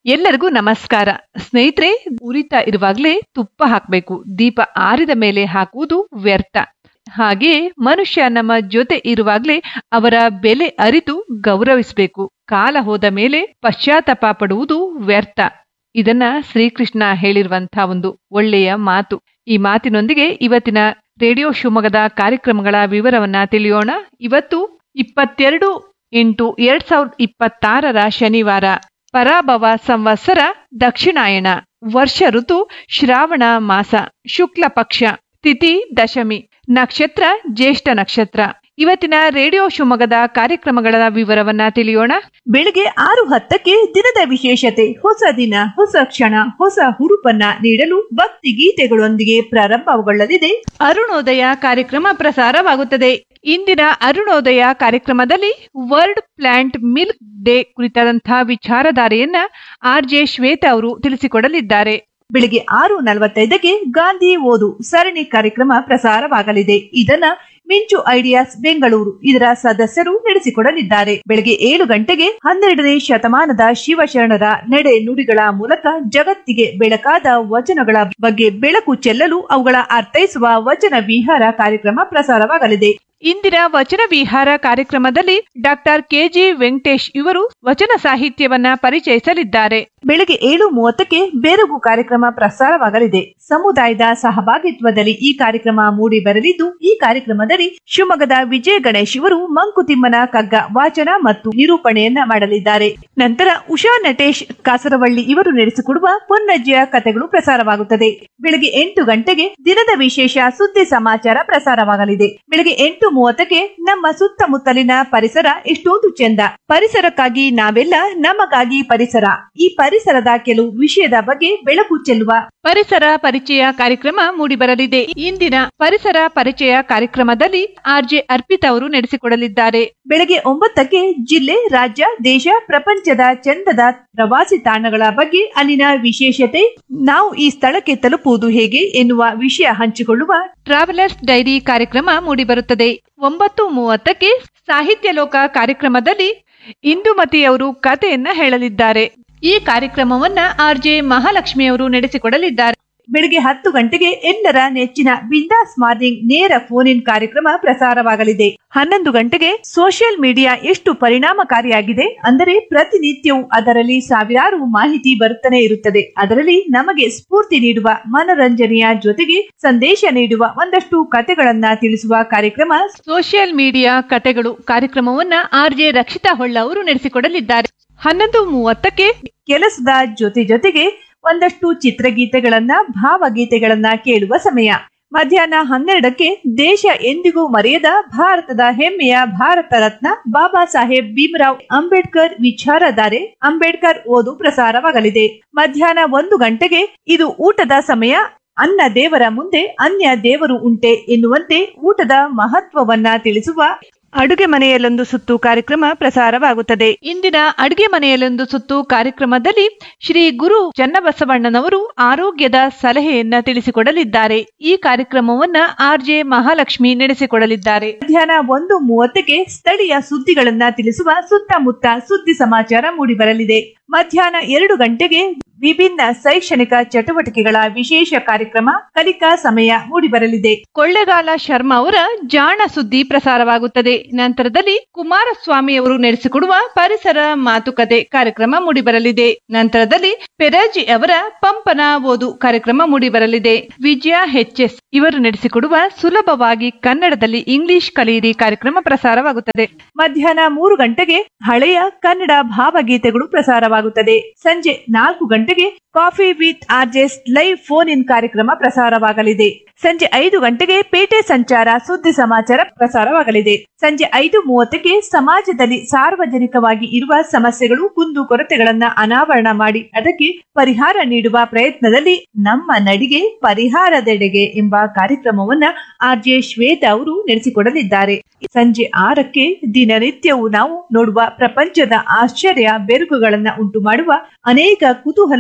ಎಲ್ಲರಿಗೂ ನಮಸ್ಕಾರ ಸ್ನೇಹಿತರೆ ಉರಿತಾ ಇರುವಾಗಲೇ ತುಪ್ಪ ಹಾಕಬೇಕು ದೀಪ ಆರಿದ ಮೇಲೆ ಹಾಕುವುದು ವ್ಯರ್ಥ ಹಾಗೆಯೇ ಮನುಷ್ಯ ನಮ್ಮ ಜೊತೆ ಇರುವಾಗಲೇ ಅವರ ಬೆಲೆ ಅರಿತು ಗೌರವಿಸಬೇಕು ಕಾಲ ಹೋದ ಮೇಲೆ ಪಶ್ಚಾತ್ತಾಪ ಪಡುವುದು ವ್ಯರ್ಥ ಇದನ್ನ ಶ್ರೀಕೃಷ್ಣ ಹೇಳಿರುವಂತಹ ಒಂದು ಒಳ್ಳೆಯ ಮಾತು ಈ ಮಾತಿನೊಂದಿಗೆ ಇವತ್ತಿನ ರೇಡಿಯೋ ಶಿವಮೊಗ್ಗದ ಕಾರ್ಯಕ್ರಮಗಳ ವಿವರವನ್ನ ತಿಳಿಯೋಣ ಇವತ್ತು ಇಪ್ಪತ್ತೆರಡು ಎಂಟು ಎರಡ್ ಸಾವಿರದ ಇಪ್ಪತ್ತಾರರ ಶನಿವಾರ ಪರಾಭವ ಸಂವತ್ಸರ ದಕ್ಷಿಣಾಯಣ ವರ್ಷ ಋತು ಶ್ರಾವಣ ಮಾಸ ಶುಕ್ಲ ಪಕ್ಷ ತಿಥಿ ದಶಮಿ ನಕ್ಷತ್ರ ಜ್ಯೇಷ್ಠ ನಕ್ಷತ್ರ ಇವತ್ತಿನ ರೇಡಿಯೋ ಶಿವಮೊಗ್ಗದ ಕಾರ್ಯಕ್ರಮಗಳ ವಿವರವನ್ನ ತಿಳಿಯೋಣ ಬೆಳಿಗ್ಗೆ ಆರು ಹತ್ತಕ್ಕೆ ದಿನದ ವಿಶೇಷತೆ ಹೊಸ ದಿನ ಹೊಸ ಕ್ಷಣ ಹೊಸ ಹುರುಪನ್ನ ನೀಡಲು ಭಕ್ತಿ ಗೀತೆಗಳೊಂದಿಗೆ ಪ್ರಾರಂಭಗೊಳ್ಳಲಿದೆ ಅರುಣೋದಯ ಕಾರ್ಯಕ್ರಮ ಪ್ರಸಾರವಾಗುತ್ತದೆ ಇಂದಿನ ಅರುಣೋದಯ ಕಾರ್ಯಕ್ರಮದಲ್ಲಿ ವರ್ಲ್ಡ್ ಪ್ಲಾಂಟ್ ಮಿಲ್ಕ್ ಡೇ ಕುರಿತಾದಂತಹ ವಿಚಾರಧಾರೆಯನ್ನ ಆರ್ ಜೆ ಶ್ವೇತಾ ಅವರು ತಿಳಿಸಿಕೊಡಲಿದ್ದಾರೆ ಬೆಳಿಗ್ಗೆ ಆರು ನಲವತ್ತೈದಕ್ಕೆ ಗಾಂಧಿ ಓದು ಸರಣಿ ಕಾರ್ಯಕ್ರಮ ಪ್ರಸಾರವಾಗಲಿದೆ ಇದನ್ನ ಮಿಂಚು ಐಡಿಯಾಸ್ ಬೆಂಗಳೂರು ಇದರ ಸದಸ್ಯರು ನಡೆಸಿಕೊಡಲಿದ್ದಾರೆ ಬೆಳಗ್ಗೆ ಏಳು ಗಂಟೆಗೆ ಹನ್ನೆರಡನೇ ಶತಮಾನದ ಶಿವಶರಣರ ನಡೆ ನುಡಿಗಳ ಮೂಲಕ ಜಗತ್ತಿಗೆ ಬೆಳಕಾದ ವಚನಗಳ ಬಗ್ಗೆ ಬೆಳಕು ಚೆಲ್ಲಲು ಅವುಗಳ ಅರ್ಥೈಸುವ ವಚನ ವಿಹಾರ ಕಾರ್ಯಕ್ರಮ ಪ್ರಸಾರವಾಗಲಿದೆ ಇಂದಿನ ವಚನ ವಿಹಾರ ಕಾರ್ಯಕ್ರಮದಲ್ಲಿ ಡಾಕ್ಟರ್ ಕೆಜಿ ವೆಂಕಟೇಶ್ ಇವರು ವಚನ ಸಾಹಿತ್ಯವನ್ನ ಪರಿಚಯಿಸಲಿದ್ದಾರೆ ಬೆಳಿಗ್ಗೆ ಏಳು ಮೂವತ್ತಕ್ಕೆ ಬೆರಗು ಕಾರ್ಯಕ್ರಮ ಪ್ರಸಾರವಾಗಲಿದೆ ಸಮುದಾಯದ ಸಹಭಾಗಿತ್ವದಲ್ಲಿ ಈ ಕಾರ್ಯಕ್ರಮ ಮೂಡಿ ಬರಲಿದ್ದು ಈ ಕಾರ್ಯಕ್ರಮದಲ್ಲಿ ಶಿವಮೊಗ್ಗದ ವಿಜಯ ಗಣೇಶ್ ಇವರು ಮಂಕುತಿಮ್ಮನ ಕಗ್ಗ ವಾಚನ ಮತ್ತು ನಿರೂಪಣೆಯನ್ನ ಮಾಡಲಿದ್ದಾರೆ ನಂತರ ಉಷಾ ನಟೇಶ್ ಕಾಸರವಳ್ಳಿ ಇವರು ನಡೆಸಿಕೊಡುವ ಪೊನ್ನಜ್ಜಿಯ ಕಥೆಗಳು ಪ್ರಸಾರವಾಗುತ್ತದೆ ಬೆಳಗ್ಗೆ ಎಂಟು ಗಂಟೆಗೆ ದಿನದ ವಿಶೇಷ ಸುದ್ದಿ ಸಮಾಚಾರ ಪ್ರಸಾರವಾಗಲಿದೆ ಬೆಳಗ್ಗೆ ಎಂಟು ಮೂವತ್ತಕ್ಕೆ ನಮ್ಮ ಸುತ್ತಮುತ್ತಲಿನ ಪರಿಸರ ಎಷ್ಟೊಂದು ಚೆಂದ ಪರಿಸರಕ್ಕಾಗಿ ನಾವೆಲ್ಲ ನಮಗಾಗಿ ಪರಿಸರ ಈ ಪರಿಸರದ ಕೆಲವು ವಿಷಯದ ಬಗ್ಗೆ ಬೆಳಕು ಚೆಲ್ಲುವ ಪರಿಸರ ಪರಿಚಯ ಕಾರ್ಯಕ್ರಮ ಮೂಡಿಬರಲಿದೆ ಇಂದಿನ ಪರಿಸರ ಪರಿಚಯ ಕಾರ್ಯಕ್ರಮದಲ್ಲಿ ಆರ್ ಜೆ ಅರ್ಪಿತಾ ಅವರು ನಡೆಸಿಕೊಡಲಿದ್ದಾರೆ ಬೆಳಗ್ಗೆ ಒಂಬತ್ತಕ್ಕೆ ಜಿಲ್ಲೆ ರಾಜ್ಯ ದೇಶ ಪ್ರಪಂಚದ ಚಂದದ ಪ್ರವಾಸಿ ತಾಣಗಳ ಬಗ್ಗೆ ಅಲ್ಲಿನ ವಿಶೇಷತೆ ನಾವು ಈ ಸ್ಥಳಕ್ಕೆ ತಲುಪುವುದು ಹೇಗೆ ಎನ್ನುವ ವಿಷಯ ಹಂಚಿಕೊಳ್ಳುವ ಟ್ರಾವೆಲರ್ಸ್ ಡೈರಿ ಕಾರ್ಯಕ್ರಮ ಮೂಡಿಬರುತ್ತದೆ ಒಂಬತ್ತು ಮೂವತ್ತಕ್ಕೆ ಸಾಹಿತ್ಯ ಲೋಕ ಕಾರ್ಯಕ್ರಮದಲ್ಲಿ ಇಂದುಮತಿ ಅವರು ಕಥೆಯನ್ನ ಹೇಳಲಿದ್ದಾರೆ ಈ ಕಾರ್ಯಕ್ರಮವನ್ನ ಆರ್ ಜೆ ಮಹಾಲಕ್ಷ್ಮಿ ಅವರು ನಡೆಸಿಕೊಡಲಿದ್ದಾರೆ ಬೆಳಗ್ಗೆ ಹತ್ತು ಗಂಟೆಗೆ ಎಲ್ಲರ ನೆಚ್ಚಿನ ಬಿಂದಾಸ್ ಮಾರ್ನಿಂಗ್ ನೇರ ಫೋನ್ ಇನ್ ಕಾರ್ಯಕ್ರಮ ಪ್ರಸಾರವಾಗಲಿದೆ ಹನ್ನೊಂದು ಗಂಟೆಗೆ ಸೋಷಿಯಲ್ ಮೀಡಿಯಾ ಎಷ್ಟು ಪರಿಣಾಮಕಾರಿಯಾಗಿದೆ ಅಂದರೆ ಪ್ರತಿನಿತ್ಯವೂ ಅದರಲ್ಲಿ ಸಾವಿರಾರು ಮಾಹಿತಿ ಬರುತ್ತಾನೆ ಇರುತ್ತದೆ ಅದರಲ್ಲಿ ನಮಗೆ ಸ್ಫೂರ್ತಿ ನೀಡುವ ಮನರಂಜನೆಯ ಜೊತೆಗೆ ಸಂದೇಶ ನೀಡುವ ಒಂದಷ್ಟು ಕಥೆಗಳನ್ನ ತಿಳಿಸುವ ಕಾರ್ಯಕ್ರಮ ಸೋಷಿಯಲ್ ಮೀಡಿಯಾ ಕತೆಗಳು ಕಾರ್ಯಕ್ರಮವನ್ನ ಆರ್ ಜೆ ರಕ್ಷಿತಾ ಹೊಳ್ಳ ಅವರು ನಡೆಸಿಕೊಡಲಿದ್ದಾರೆ ಹನ್ನೊಂದು ಮೂವತ್ತಕ್ಕೆ ಕೆಲಸದ ಜೊತೆ ಜೊತೆಗೆ ಒಂದಷ್ಟು ಚಿತ್ರಗೀತೆಗಳನ್ನ ಭಾವಗೀತೆಗಳನ್ನ ಕೇಳುವ ಸಮಯ ಮಧ್ಯಾಹ್ನ ಹನ್ನೆರಡಕ್ಕೆ ದೇಶ ಎಂದಿಗೂ ಮರೆಯದ ಭಾರತದ ಹೆಮ್ಮೆಯ ಭಾರತ ರತ್ನ ಬಾಬಾ ಸಾಹೇಬ್ ಭೀಮರಾವ್ ಅಂಬೇಡ್ಕರ್ ವಿಚಾರಧಾರೆ ಅಂಬೇಡ್ಕರ್ ಓದು ಪ್ರಸಾರವಾಗಲಿದೆ ಮಧ್ಯಾಹ್ನ ಒಂದು ಗಂಟೆಗೆ ಇದು ಊಟದ ಸಮಯ ಅನ್ನ ದೇವರ ಮುಂದೆ ಅನ್ಯ ದೇವರು ಉಂಟೆ ಎನ್ನುವಂತೆ ಊಟದ ಮಹತ್ವವನ್ನ ತಿಳಿಸುವ ಅಡುಗೆ ಮನೆಯಲ್ಲೊಂದು ಸುತ್ತು ಕಾರ್ಯಕ್ರಮ ಪ್ರಸಾರವಾಗುತ್ತದೆ ಇಂದಿನ ಅಡುಗೆ ಮನೆಯಲ್ಲೊಂದು ಸುತ್ತು ಕಾರ್ಯಕ್ರಮದಲ್ಲಿ ಶ್ರೀ ಗುರು ಚನ್ನಬಸವಣ್ಣನವರು ಆರೋಗ್ಯದ ಸಲಹೆಯನ್ನ ತಿಳಿಸಿಕೊಡಲಿದ್ದಾರೆ ಈ ಕಾರ್ಯಕ್ರಮವನ್ನ ಆರ್ ಜೆ ಮಹಾಲಕ್ಷ್ಮಿ ನಡೆಸಿಕೊಡಲಿದ್ದಾರೆ ಮಧ್ಯಾಹ್ನ ಒಂದು ಮೂವತ್ತಕ್ಕೆ ಸ್ಥಳೀಯ ಸುದ್ದಿಗಳನ್ನ ತಿಳಿಸುವ ಸುತ್ತಮುತ್ತ ಸುದ್ದಿ ಸಮಾಚಾರ ಮೂಡಿಬರಲಿದೆ ಮಧ್ಯಾಹ್ನ ಎರಡು ಗಂಟೆಗೆ ವಿಭಿನ್ನ ಶೈಕ್ಷಣಿಕ ಚಟುವಟಿಕೆಗಳ ವಿಶೇಷ ಕಾರ್ಯಕ್ರಮ ಕಲಿಕಾ ಸಮಯ ಮೂಡಿಬರಲಿದೆ ಕೊಳ್ಳೆಗಾಲ ಶರ್ಮಾ ಅವರ ಜಾಣ ಸುದ್ದಿ ಪ್ರಸಾರವಾಗುತ್ತದೆ ನಂತರದಲ್ಲಿ ಕುಮಾರಸ್ವಾಮಿ ಅವರು ನಡೆಸಿಕೊಡುವ ಪರಿಸರ ಮಾತುಕತೆ ಕಾರ್ಯಕ್ರಮ ಮೂಡಿಬರಲಿದೆ ನಂತರದಲ್ಲಿ ಪೆರಾಜಿ ಅವರ ಪಂಪನ ಓದು ಕಾರ್ಯಕ್ರಮ ಮೂಡಿಬರಲಿದೆ ವಿಜಯ ಎಸ್ ಇವರು ನಡೆಸಿಕೊಡುವ ಸುಲಭವಾಗಿ ಕನ್ನಡದಲ್ಲಿ ಇಂಗ್ಲಿಷ್ ಕಲಿಯಿರಿ ಕಾರ್ಯಕ್ರಮ ಪ್ರಸಾರವಾಗುತ್ತದೆ ಮಧ್ಯಾಹ್ನ ಮೂರು ಗಂಟೆಗೆ ಹಳೆಯ ಕನ್ನಡ ಭಾವಗೀತೆಗಳು ಪ್ರಸಾರವಾಗುತ್ತದೆ ಸಂಜೆ ನಾಲ್ಕು ಗಂಟೆಗೆ coffee with RJs live phone in ಕಾರ್ಯಕ್ರಮ ಪ್ರಸಾರವಾಗಲಿದೆ ಸಂಜೆ ಐದು ಗಂಟೆಗೆ ಪೇಟೆ ಸಂಚಾರ ಸುದ್ದಿ ಸಮಾಚಾರ ಪ್ರಸಾರವಾಗಲಿದೆ ಸಂಜೆ ಐದು ಮೂವತ್ತಕ್ಕೆ ಸಮಾಜದಲ್ಲಿ ಸಾರ್ವಜನಿಕವಾಗಿ ಇರುವ ಸಮಸ್ಯೆಗಳು ಕುಂದು ಕೊರತೆಗಳನ್ನ ಅನಾವರಣ ಮಾಡಿ ಅದಕ್ಕೆ ಪರಿಹಾರ ನೀಡುವ ಪ್ರಯತ್ನದಲ್ಲಿ ನಮ್ಮ ನಡಿಗೆ ಪರಿಹಾರದೆಡೆಗೆ ಎಂಬ ಕಾರ್ಯಕ್ರಮವನ್ನ ಆರ್ ಜೆ ಶ್ವೇತಾ ಅವರು ನಡೆಸಿಕೊಡಲಿದ್ದಾರೆ ಸಂಜೆ ಆರಕ್ಕೆ ದಿನನಿತ್ಯವೂ ನಾವು ನೋಡುವ ಪ್ರಪಂಚದ ಆಶ್ಚರ್ಯ ಬೆರುಕುಗಳನ್ನ ಉಂಟು ಮಾಡುವ ಅನೇಕ ಕುತೂಹಲ ಸಂಗತಿ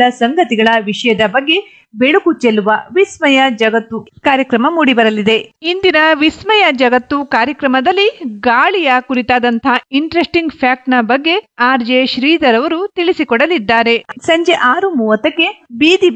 ಸಂಗತಿಗಳ ವಿಷಯದ ಬಗ್ಗೆ ಬೆಳಕು ಚೆಲ್ಲುವ ವಿಸ್ಮಯ ಜಗತ್ತು ಕಾರ್ಯಕ್ರಮ ಮೂಡಿಬರಲಿದೆ ಇಂದಿನ ವಿಸ್ಮಯ ಜಗತ್ತು ಕಾರ್ಯಕ್ರಮದಲ್ಲಿ ಗಾಳಿಯ ಕುರಿತಾದಂತಹ ಇಂಟ್ರೆಸ್ಟಿಂಗ್ ಫ್ಯಾಕ್ಟ್ ನ ಬಗ್ಗೆ ಆರ್ ಜೆ ಶ್ರೀಧರ್ ಅವರು ತಿಳಿಸಿಕೊಡಲಿದ್ದಾರೆ ಸಂಜೆ ಆರು ಮೂವತ್ತಕ್ಕೆ ಬೀದಿ